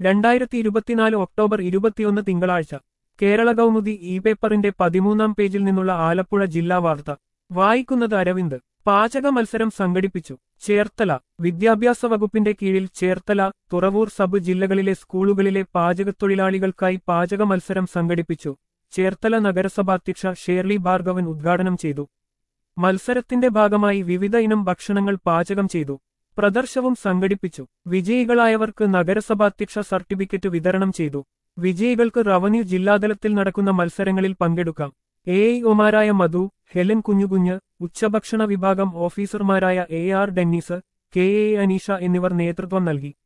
രണ്ടായിരത്തി ഇരുപത്തിനാല് ഒക്ടോബർ ഇരുപത്തിയൊന്ന് തിങ്കളാഴ്ച കേരള കൗമുദി ഇ പേപ്പറിന്റെ പതിമൂന്നാം പേജിൽ നിന്നുള്ള ആലപ്പുഴ ജില്ലാ വാർത്ത വായിക്കുന്നത് അരവിന്ദ് പാചക മത്സരം സംഘടിപ്പിച്ചു ചേർത്തല വിദ്യാഭ്യാസ വകുപ്പിന്റെ കീഴിൽ ചേർത്തല തുറവൂർ സബ് ജില്ലകളിലെ സ്കൂളുകളിലെ പാചകത്തൊഴിലാളികൾക്കായി പാചക മത്സരം സംഘടിപ്പിച്ചു ചേർത്തല നഗരസഭാധ്യക്ഷ ഷേർലി ഭാർഗവൻ ഉദ്ഘാടനം ചെയ്തു മത്സരത്തിന്റെ ഭാഗമായി വിവിധ ഇനം ഭക്ഷണങ്ങൾ പാചകം ചെയ്തു പ്രദർശവും സംഘടിപ്പിച്ചു വിജയികളായവർക്ക് നഗരസഭാധ്യക്ഷ സർട്ടിഫിക്കറ്റ് വിതരണം ചെയ്തു വിജയികൾക്ക് റവന്യൂ ജില്ലാതലത്തിൽ നടക്കുന്ന മത്സരങ്ങളിൽ പങ്കെടുക്കാം എ ഐ ഒമാരായ മധു ഹെലൻ കുഞ്ഞുകുഞ്ഞ് ഉച്ചഭക്ഷണ വിഭാഗം ഓഫീസർമാരായ A R Dennis K A Aneesha എന്നിവർ നേതൃത്വം നൽകി